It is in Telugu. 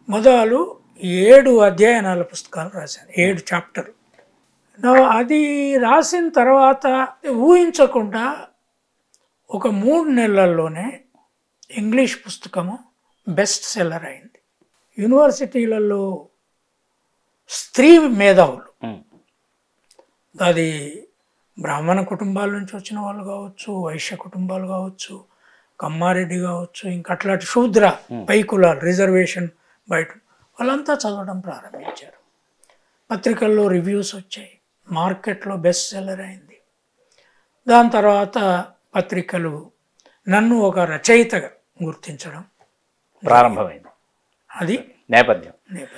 మొదలు ఏడు అధ్యయనాల పుస్తకాలు రాశాను ఏడు చాప్టర్ అది రాసిన తర్వాత ఊహించకుండా ఒక మూడు నెలల్లోనే ఇంగ్లీష్ పుస్తకము బెస్ట్ సెల్లర్ అయింది యూనివర్సిటీలలో స్త్రీ మేధావులు ఉమ్. అది బ్రాహ్మణ కుటుంబాల నుంచి వచ్చిన వాళ్ళు కావచ్చు వైశ్య కుటుంబాలు కావచ్చు కమ్మారెడ్డి కావచ్చు ఇంకా అట్లాంటి శూద్ర పై కులాలు రిజర్వేషన్ బయట వాళ్ళంతా చదవడం ప్రారంభించారు పత్రికల్లో రివ్యూస్ వచ్చాయి మార్కెట్లో బెస్ట్ సెల్లర్ అయింది దాని తర్వాత పత్రికలు నన్ను ఒక రచయితగా గుర్తించడం ప్రారంభమైంది అది నేపథ్యం నేపథ్యం